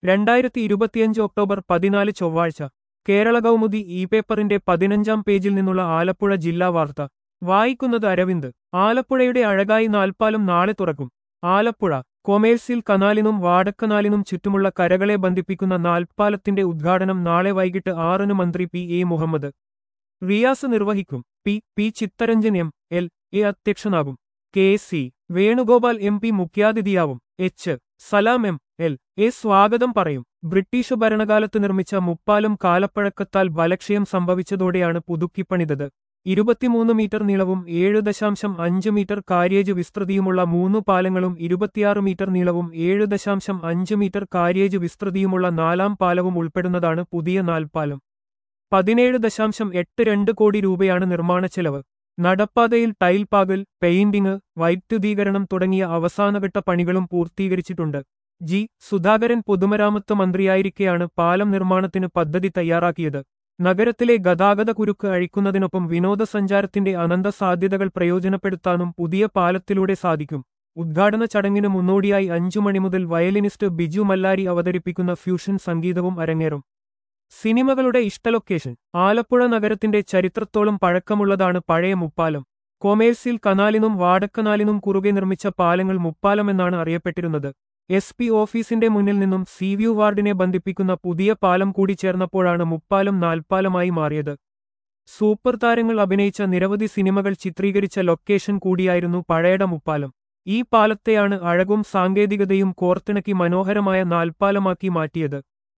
രണ്ടായിരത്തി ഇരുപത്തിയഞ്ച് ഒക്ടോബർ പതിനാല് ചൊവ്വാഴ്ച കേരള കൗമുദി ഇ പേപ്പറിന്റെ പതിനഞ്ചാം പേജിൽ നിന്നുള്ള ആലപ്പുഴ ജില്ലാ വാർത്ത വായിക്കുന്നത് അരവിന്ദ് ആലപ്പുഴയുടെ അഴകായി നാൽപ്പാലം നാളെ തുറക്കും ആലപ്പുഴ കൊമേഴ്സ്യൽ കനാലിനും വാടക്കനാലിനും ചുറ്റുമുള്ള കരകളെ ബന്ധിപ്പിക്കുന്ന നാൽപ്പാലത്തിന്റെ ഉദ്ഘാടനം നാളെ വൈകിട്ട് ആറിന് മന്ത്രി പി എ മുഹമ്മദ് റിയാസ് നിർവഹിക്കും P P Chitharanjan M L A അധ്യക്ഷനാകും K C Venugopal M P മുഖ്യാതിഥിയാവും H Salam M L A സ്വാഗതം പറയും ബ്രിട്ടീഷ് ഭരണകാലത്ത് നിർമ്മിച്ച മുപ്പാലം കാലപ്പഴക്കത്താൽ ബലക്ഷയം സംഭവിച്ചതോടെയാണ് പുതുക്കിപ്പണിതത് ഇരുപത്തിമൂന്ന് മീറ്റർ നീളവും ഏഴ് ദശാംശം അഞ്ച് മീറ്റർ കാര്യേജ് വിസ്തൃതിയുമുള്ള മൂന്ന് പാലങ്ങളും ഇരുപത്തിയാറ് മീറ്റർ നീളവും ഏഴ് ദശാംശം അഞ്ച് മീറ്റർ കാര്യേജ് വിസ്തൃതിയുമുള്ള നാലാം പാലവും ഉൾപ്പെടുന്നതാണ് പുതിയ നാൽപ്പാലം പതിനേഴ് ദശാംശം എട്ട് രണ്ട് കോടി രൂപയാണ് നിർമ്മാണ ചെലവ് നടപ്പാതയിൽ ടൈൽ പാകൽ പെയിന്റിംഗ് വൈദ്യുതീകരണം തുടങ്ങിയ അവസാനഘട്ട പണികളും പൂർത്തീകരിച്ചിട്ടുണ്ട് ജി സുധാകരൻ പൊതുമരാമത്ത് മന്ത്രിയായിരിക്കെയാണ് പാലം നിർമ്മാണത്തിന് പദ്ധതി തയ്യാറാക്കിയത് നഗരത്തിലെ ഗതാഗത കുരുക്ക് അഴിക്കുന്നതിനൊപ്പം വിനോദസഞ്ചാരത്തിന്റെ അനന്ത സാധ്യതകൾ പ്രയോജനപ്പെടുത്താനും പുതിയ പാലത്തിലൂടെ സാധിക്കും ഉദ്ഘാടന ചടങ്ങിന് മുന്നോടിയായി അഞ്ചു മണി മുതൽ വയലിനിസ്റ്റ് ബിജു മല്ലാരി അവതരിപ്പിക്കുന്ന ഫ്യൂഷൻ സംഗീതവും അരങ്ങേറും സിനിമകളുടെ ഇഷ്ട ലൊക്കേഷൻ ആലപ്പുഴ നഗരത്തിന്റെ ചരിത്രത്തോളം പഴക്കമുള്ളതാണ് പഴയ മുപ്പാലം കൊമേഴ്സ്യൽ കനാലിനും വാടക്കനാലിനും കുറുകെ നിർമ്മിച്ച പാലങ്ങൾ മുപ്പാലം എന്നാണ് അറിയപ്പെട്ടിരുന്നത് എസ് പി ഓഫീസിന്റെ മുന്നിൽ നിന്നും സീവ്യൂ വാർഡിനെ ബന്ധിപ്പിക്കുന്ന പുതിയ പാലം കൂടി ചേർന്നപ്പോഴാണ് മുപ്പാലം നാൽപ്പാലമായി മാറിയത് സൂപ്പർ താരങ്ങൾ അഭിനയിച്ച നിരവധി സിനിമകൾ ചിത്രീകരിച്ച ലൊക്കേഷൻ കൂടിയായിരുന്നു പഴയട മുപ്പാലം ഈ പാലത്തെയാണ് അഴകും സാങ്കേതികതയും കോർത്തിണക്കി മനോഹരമായ നാൽപ്പാലമാക്കി മാറ്റിയത്